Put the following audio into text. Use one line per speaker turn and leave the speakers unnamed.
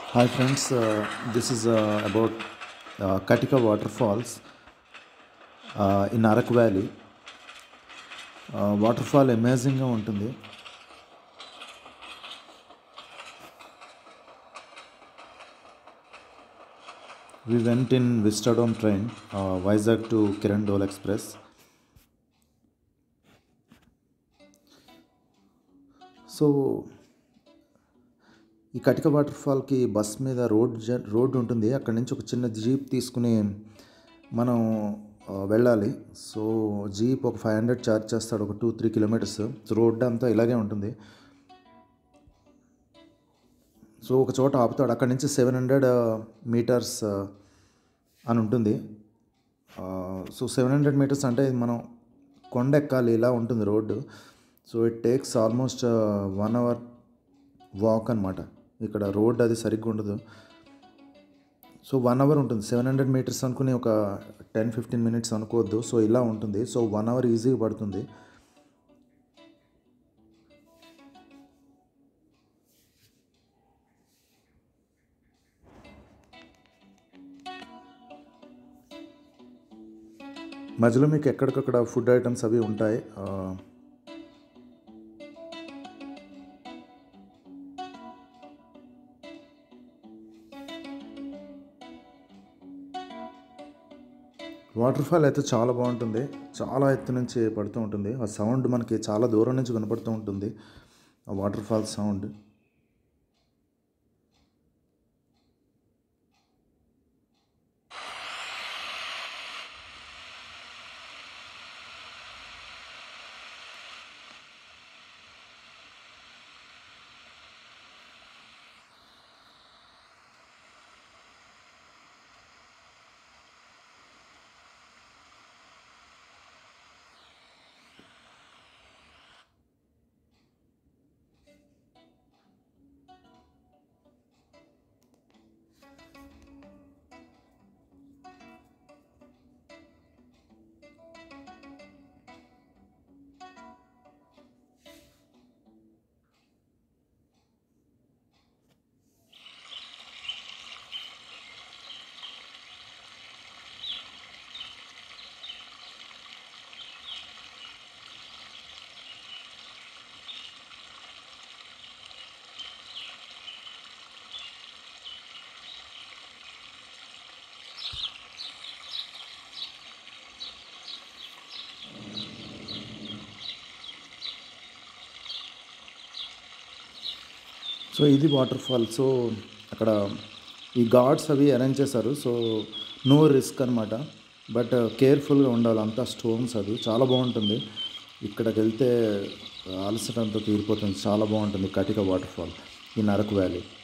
Hi friends, uh, this is uh, about uh, Katika waterfalls uh, in Arak Valley. Waterfall అమేజింగ్గా ఉంటుంది we went in vistadome train Vizag to Kirandul express so ఈ కటిక వాటర్ఫాల్కి bus మీద road జ road ఉంటుంది అక్కడ నుంచి ఒక చిన్న జీప్ తీసుకుని మనం ఆ, వెళ్ళాలి సో జీప్ ఒక ఫైవ్ హండ్రెడ్ ఛార్జ్ చేస్తాడు ఒక టూ త్రీ కిలోమీటర్స్ రోడ్ అంతా ఇలాగే ఉంటుంది సో ఒక చోట ఆపుతాడు అక్కడ నుంచి సెవెన్ హండ్రెడ్ మీటర్స్ అని ఉంటుంది సో సెవెన్ హండ్రెడ్ మీటర్స్ అంటే ఇది మనం కొండ ఎక్కాలి ఇలా ఉంటుంది road so it takes almost one hour walk అనమాట ఇక్కడ రోడ్ అది సరిగ్గా ఉండదు సో వన్ అవర్ ఉంటుంది సెవెన్ హండ్రెడ్ మీటర్స్ అనుకుని ఒక టెన్ ఫిఫ్టీన్ మినిట్స్ అనుకోవద్దు సో ఇలా ఉంటుంది సో వన్ అవర్ ఈజీగా పడుతుంది మధ్యలో మీకు ఎక్కడికక్కడ ఫుడ్ ఐటమ్స్ అవి ఉంటాయి ఆ, వాటర్ ఫాల్ అయితే చాలా బాగుంటుంది చాలా ఎత్తు నుంచి పడుతూ ఉంటుంది ఆ సౌండ్ మనకి చాలా దూరం నుంచి వినపడుతూ ఉంటుంది ఆ వాటర్ ఫాల్ సౌండ్ సో ఇది వాటర్ ఫాల్ సో అక్కడ ఈ గాడ్స్ అవి అరేంజ్ చేశారు సో నో రిస్క్ అనమాట బట్ కేర్ఫుల్గా ఉండాలి అంతా స్టోన్స్ అది చాలా బాగుంటుంది ఇక్కడికి వెళ్తే అలసట అంతా తీరిపోతుంది చాలా బాగుంటుంది కటిక వాటర్ ఫాల్ ఈ నరకు వ్యాలీ